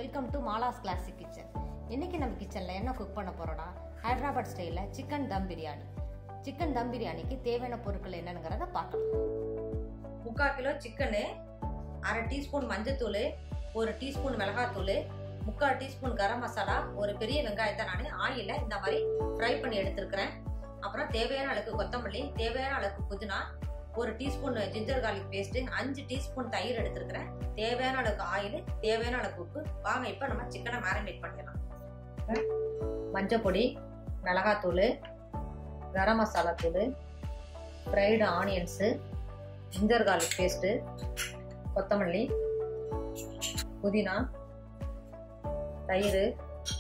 welcome to Mala's classic kitchen இன்னைக்கு நம்ம கிச்சனில் என்ன குக் பண்ண போறோம்னா ஹைதராபாத் ஸ்டைலில் சிக்கன் தம் பிரியாணி சிக்கன் தம் பிரியாணிக்கு தேவையான பொருட்கள் என்னங்கிறத பார்க்கலாம் முக்கால் கிலோ சிக்கனு அரை டீஸ்பூன் மஞ்சத்தூள் ஒரு டீஸ்பூன் மிளகாத்தூள் முக்கால் டீஸ்பூன் கரம் மசாலா ஒரு பெரிய வெங்காயத்தை நான் ஆயில இந்த மாதிரி ஃப்ரை பண்ணி எடுத்துருக்கிறேன் அப்புறம் தேவையான அளவுக்கு கொத்தமல்லி தேவையான அளவுக்கு புதினா ஒரு டீஸ்பூன் ஜிஞ்சர் கார்லிக் பேஸ்ட் அஞ்சு டீஸ்பூன் தயிர் எடுத்துருக்கிறேன் தேவையான அளவுக்கு ஆயில் தேவையான அளவுக்கு உப்பு வாங்க இப்போ நம்ம சிக்கனை மேரினேட் பண்ணிடலாம் மஞ்சள் பொடி மிளகாத்தூள் கரம் மசாலா தூள் fried onions ginger garlic paste கொத்தமல்லி புதினா தயிர்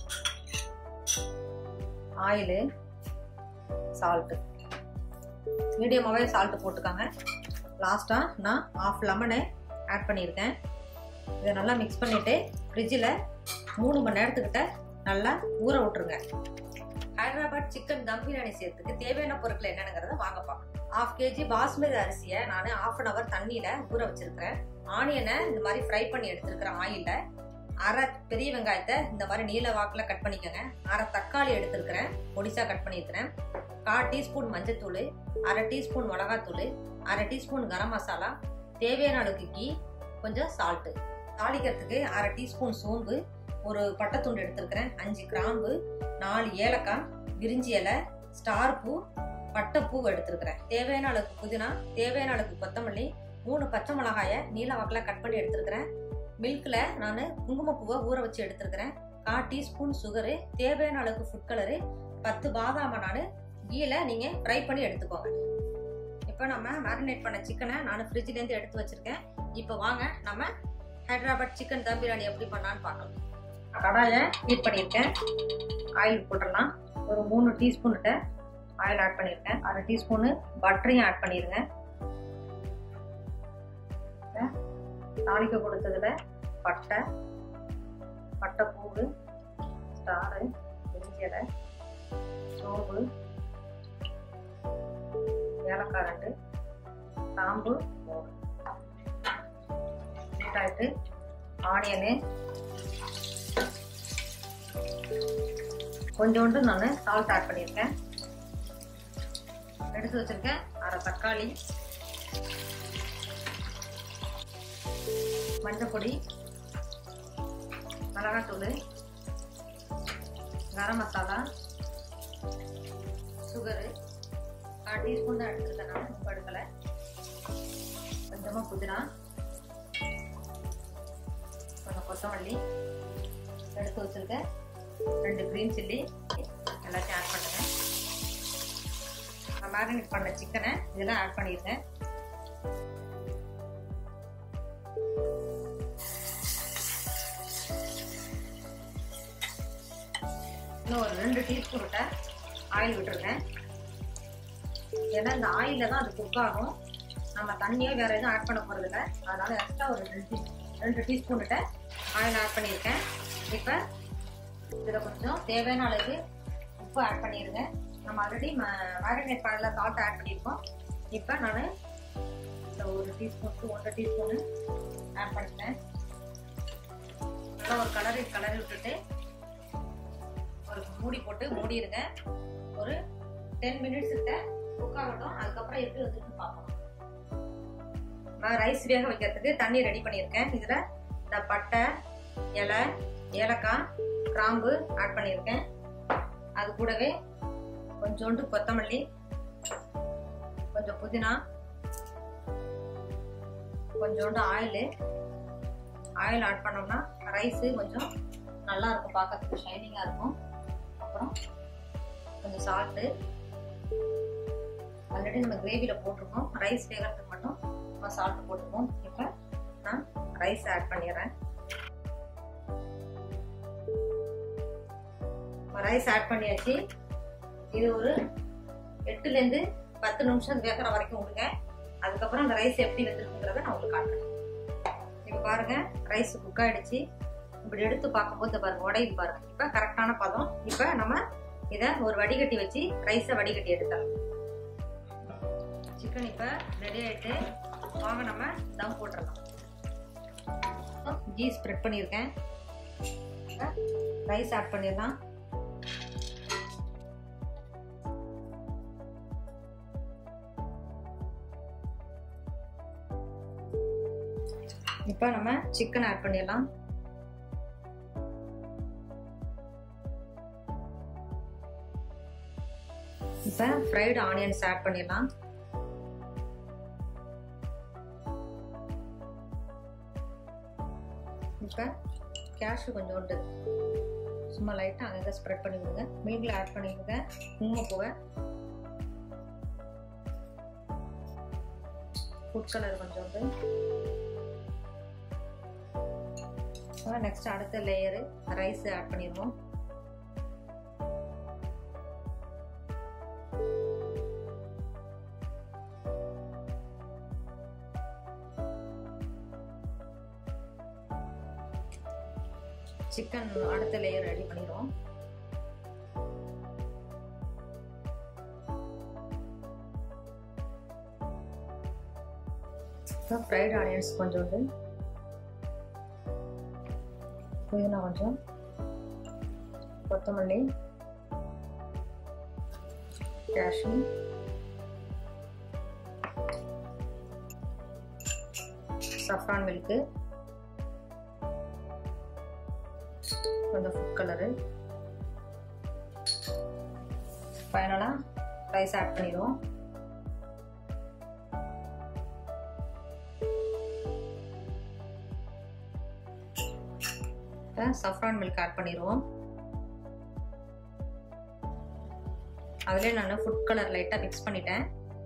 ஆயிலு சால்ட்டு மீடியமாகவே சால்ட்டு போட்டுக்காங்க லாஸ்ட்டாக நான் ஆஃப் லெமனு ஆட் பண்ணியிருக்கேன் இதை நல்லா மிக்ஸ் பண்ணிவிட்டு ஃப்ரிட்ஜில் மூணு மணி நேரத்துக்கிட்ட நல்லா ஊற விட்டுருங்க ஹைதராபாத் சிக்கன் தம் பிரியாணி செய்யறதுக்கு தேவையான பொருட்கள் என்னென்னங்கிறத வாங்க பார்க்கலாம் ஹாஃப் கேஜி பாஸ்மதி அரிசியை நான் ஆஃப் அன் ஹவர் தண்ணியில் ஊற வச்சிருக்கிறேன் ஆனியனை இந்த மாதிரி ஃப்ரை பண்ணி எடுத்துருக்கிறேன் ஆயிலில் அரை பெரிய வெங்காயத்தை இந்த மாதிரி நீல வாக்கில் கட் பண்ணிக்கோங்க அரை தக்காளி எடுத்துருக்கிறேன் பொடிசா கட் பண்ணியிருக்கிறேன் கால் டீஸ்பூன் மஞ்சத்தூள் அரை டீஸ்பூன் மிளகாத்தூள் அரை டீஸ்பூன் கரம் மசாலா தேவையான அளவுக்கு கீ கொஞ்சம் சால்ட்டு தாளிக்கிறதுக்கு அரை டீஸ்பூன் சோம்பு ஒரு பட்டைத்துண்டு எடுத்துருக்கிறேன் அஞ்சு கிராம்பு நாலு ஏலக்காய் விரிஞ்சி இலை ஸ்டார் பூ பட்டைப்பூ எடுத்துருக்கிறேன் தேவையான அளவுக்கு புதினா தேவையான அளவுக்கு கொத்தமல்லி மூணு பச்சை மிளகாயை நீல வாக்கில் கட் பண்ணி எடுத்துருக்கிறேன் மில்கில் நான் குங்குமப்பூவை ஊற வச்சு எடுத்துருக்கிறேன் கால் டீஸ்பூன் சுகரு தேவையான அளவுக்கு ஃபுட் கலரு பத்து பாதாமை நான் கீழே நீங்கள் ஃப்ரை பண்ணி எடுத்துக்கோங்க இப்போ நம்ம மேரினேட் பண்ண சிக்கனை நான் ஃப்ரிட்ஜ்லேருந்து எடுத்து வச்சுருக்கேன் இப்போ வாங்க நம்ம ஹைதராபாத் சிக்கன் தம் பிரியாணி எப்படி பண்ணலான்னு பார்க்கலாம் கடாயை ஹீட் பண்ணியிருக்கேன் ஆயில் போட்டுடலாம் ஒரு மூணு டீஸ்பூன்கிட்ட ஆயில் ஆட் பண்ணியிருக்கேன் அரை டீஸ்பூனு பட்டரையும் ஆட் பண்ணிடுங்க தாளிக்க கொடுத்ததுல பட்டை பட்டை பூவு ஸ்டாரு வெஞ்சியலை சோம்பு ஏலக்காய் ரெண்டு சாம்பு மூணு ஆயிட்டு ஆனியனு கொஞ்சோண்டு நான் சால்ட் ஆட் பண்ணியிருக்கேன் எடுத்து வச்சிருக்கேன் அரை தக்காளி மஞ்சள் பொடி மிளகாத்தூள் கரம் மசாலா சுகரு கால் டீஸ்பூன் தான் எடுத்துருக்கேன் நான் உப்பு எடுக்கலை கொஞ்சமாக புதினா கொஞ்சம் கொத்தமல்லி எடுத்து வச்சுருக்கேன் ரெண்டு க்ரீன் சில்லி எல்லாத்தையும் ஆட் பண்ணுறேன் நான் மேரினேட் பண்ண சிக்கனை இதெல்லாம் ஆட் பண்ணியிருக்கேன் இன்னும் ஒரு ரெண்டு டீஸ்பூன் விட்ட ஆயில் விட்டுருக்கேன் ஏன்னா இந்த ஆயிலில் தான் அது குக் ஆகும் நம்ம தண்ணியோ வேறு எதுவும் ஆட் பண்ண போகிறது இல்லை அதனால் எக்ஸ்ட்ரா ஒரு ரெண்டு ரெண்டு டீஸ்பூன் கிட்ட ஆயில் ஆட் பண்ணியிருக்கேன் இப்போ இதில் கொஞ்சம் தேவையான அளவுக்கு உப்பு ஆட் பண்ணிடுங்க நம்ம ஆல்ரெடி மேரினேட் பண்ணல சால்ட் ஆட் பண்ணியிருக்கோம் இப்போ நான் இந்த ஒரு டீஸ்பூனுக்கு ஒன்றரை டீஸ்பூனு ஆட் பண்ணிட்டேன் நல்லா ஒரு கலரி கலரி விட்டுட்டு ஒரு மூடி போட்டு மூடிடுங்க ஒரு டென் மினிட்ஸ் கிட்ட குக் ஆகட்டும் அதுக்கப்புறம் எப்படி வந்துட்டு பார்ப்போம் நான் ரைஸ் வேக வைக்கிறதுக்கு தண்ணி ரெடி பண்ணியிருக்கேன் இதில் இந்த பட்டை இலை ஏலக்காய் கிராம்பு ஆட் பண்ணியிருக்கேன் அது கூடவே கொஞ்சோண்டு கொத்தமல்லி கொஞ்சம் புதினா கொஞ்சோண்டு ஆயிலு ஆயில் ஆட் பண்ணோம்னா ரைஸு கொஞ்சம் நல்லா இருக்கும் பார்க்கறதுக்கு ஷைனிங்காக இருக்கும் அப்புறம் கொஞ்சம் சால்ட்டு ஆல்ரெடி நம்ம கிரேவியில் போட்டிருக்கோம் ரைஸ் வேகிறதுக்கு மட்டும் நம்ம சால்ட்டு போட்டுருக்கோம் இப்போ நான் ரைஸ் ஆட் பண்ணிடுறேன் ரைஸ் ஆட் பண்ணியாச்சு இது ஒரு எட்டுலேருந்து பத்து நிமிஷம் வேகிற வரைக்கும் விடுங்க அதுக்கப்புறம் அந்த ரைஸ் எப்படி வெந்திருக்குங்கிறத நான் உங்களுக்கு காட்டுறேன் இப்போ பாருங்க ரைஸ் குக் ஆயிடுச்சு இப்படி எடுத்து பார்க்கும்போது பாருங்க உடையுது பாருங்க இப்போ கரெக்டான பதம் இப்போ நம்ம இதை ஒரு வடிகட்டி வச்சு ரைஸை வடிகட்டி எடுத்துடலாம் சிக்கன் இப்போ ரெடி ஆயிட்டு வாங்க நம்ம தம் போட்டுடலாம் கீ ஸ்ப்ரெட் பண்ணியிருக்கேன் ரைஸ் ஆட் பண்ணிடலாம் இப்போ நம்ம சிக்கன் ஆட் பண்ணிடலாம் இப்போ ஃப்ரைடு ஆனியன்ஸ் ஆட் பண்ணிடலாம் இப்போ கேஷ்யூ கொஞ்சோண்டு சும்மா லைட்டாக அங்கங்கே ஸ்ப்ரெட் பண்ணி விடுங்க மீனில் ஆட் பண்ணிவிடுங்க குங்குமப்பூவை ஃபுட் கலர் கொஞ்சோண்டு நெக்ஸ்ட் அடுத்த லேயரு ரைஸ் ஆட் பண்ணிடுவோம் சிக்கன் அடுத்த லேயர் ரெடி பண்ணிடுவோம் ஃப்ரைட் ஆனியன்ஸ் கொஞ்சோண்டு புதினா கொஞ்சம் கொத்தமல்லி கேஷ்யூ சஃப்ரான் மில்க்கு கொஞ்சம் ஃபுட் கலரு ஃபைனலாக ரைஸ் ஆட் பண்ணிடுவோம் சஃப்ரான் மில்க் ஆட் பண்ணிடுவோம் அதிலே நான் ஃபுட் கலர் லைட்டாக மிக்ஸ் பண்ணிட்டேன்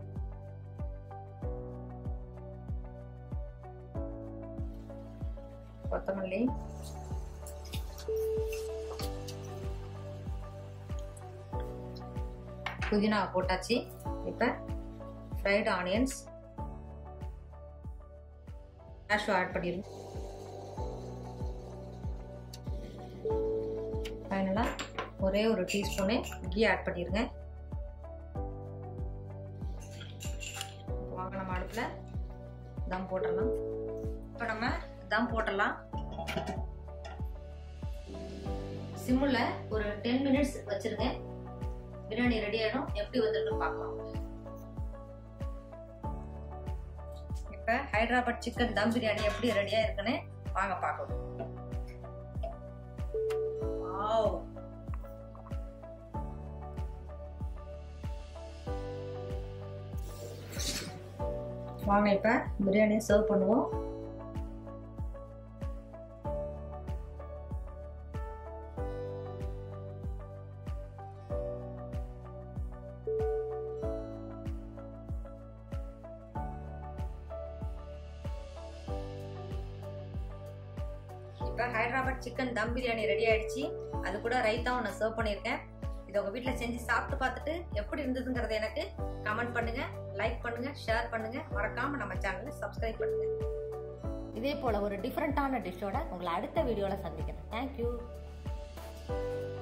கொத்தமல்லி புதினா போட்டாச்சு இப்போ ஃப்ரைடு ஆனியன்ஸ் கேஷ்யூ ஆட் பண்ணிடுங்க ஃபைனலாக ஒரே ஒரு டீஸ்பூனு கீ ஆட் பண்ணிடுங்க வாங்க நம்ம அடுப்பில் தம் போட்டுடலாம் இப்போ நம்ம தம் போட்டுடலாம் சிம்மில் ஒரு டென் மினிட்ஸ் வச்சுருங்க பிரியாணி ரெடி ஆகிடும் எப்படி வந்துருக்கு பார்க்கலாம் இப்போ ஹைதராபாத் சிக்கன் தம் பிரியாணி எப்படி ரெடியாக இருக்குன்னு வாங்க பார்க்கலாம் வாவ் வாங்க இப்போ பிரியாணி சர்வ் பண்ணுவோம் இப்போ ஹைதராபாத் சிக்கன் தம் பிரியாணி ரெடி ஆயிடுச்சு அது கூட ரைத்தாவும் நான் சர்வ் பண்ணியிருக்கேன் இதை உங்கள் வீட்டில் செஞ்சு சாப்பிட்டு பார்த்துட்டு எப்படி இருந்ததுங்கிறத எனக்கு கமெண்ட் பண்ணுங்க லைக் பண்ணுங்க ஷேர் பண்ணுங்க மறக்காம நம்ம சேனலை சப்ஸ்கிரைப் பண்ணுங்க இதே போல் ஒரு டிஃப்ரெண்ட்டான டிஷ்ஷோட உங்களை அடுத்த வீடியோவில் சந்திக்கிறேன் தேங்க்யூ